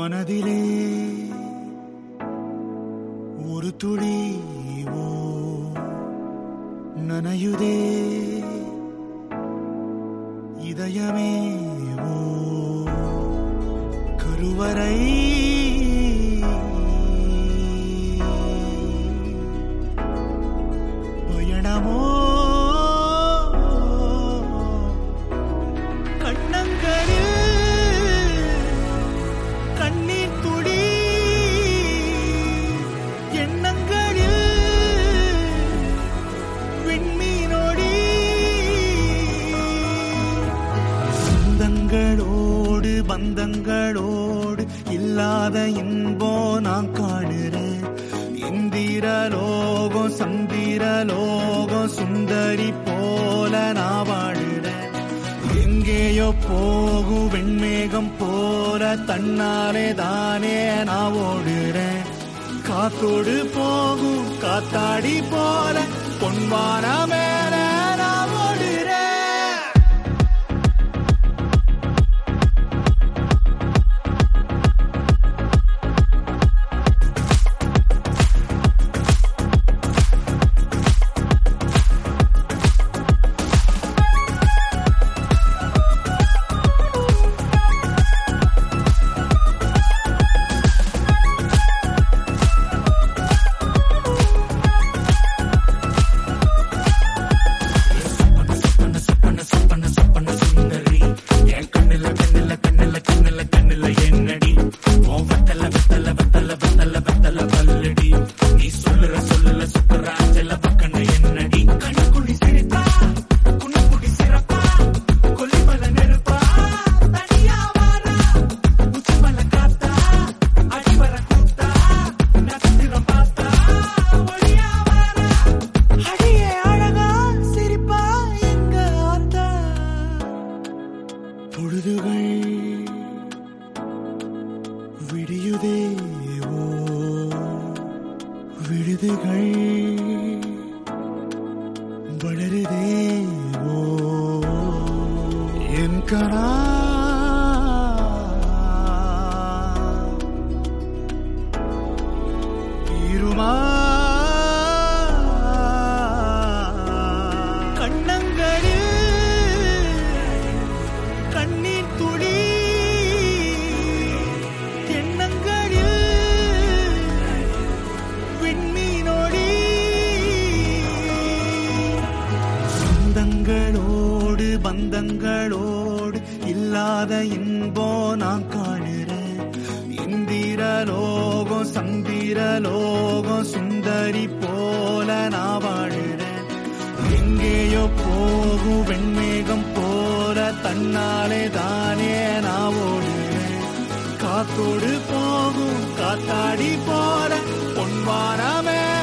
மனதிலே ஒரு துளி ஓ நனையுதே இதயமே ஓ கருவறை பயணமோ கண்ணங்களில் கண்ணீர் துளி எண்ணங்களில் விண்மீனோடி சொந்தங்களோடு பந்தங்களோடு இல்லாத இன்போ நான் காணுறேன் இந்திர லோகம் சந்திர லோகம் சுந்தரி போல நான் வாழுறேன் எங்கேயோ போகும் வெண்மேகம் போல தன்னாலே தானே நான் ஓடுறேன் காத்தோடு போகும் காத்தாடி போல பொன்வான மேல நான் ஓடுறேன் அடியே அழகா சிரிப்பா எங்க ஆத்தா பொழுதுகள் விடியுதே ஓ விடுதுகள் வளருதே ஓ என் கரா தீருமா கண்ணங்களில் கண்ணீர் துளி எண்ணங்களில் விண்மீனோடி சொந்தங்களோடு பந்தங்களோடு இல்லாத இன்போ நான் காணுறேன் இந்திர லோகம் சந்திர லோகம் சுந்தரி போல நான் வாழுறேன் எங்கேயோ போகும் வெண்மேகம் போல தன்னாலே தானே நான் ஓடுறேன் காத்தோடு போகும் காத்தாடி போல பொன்வானமே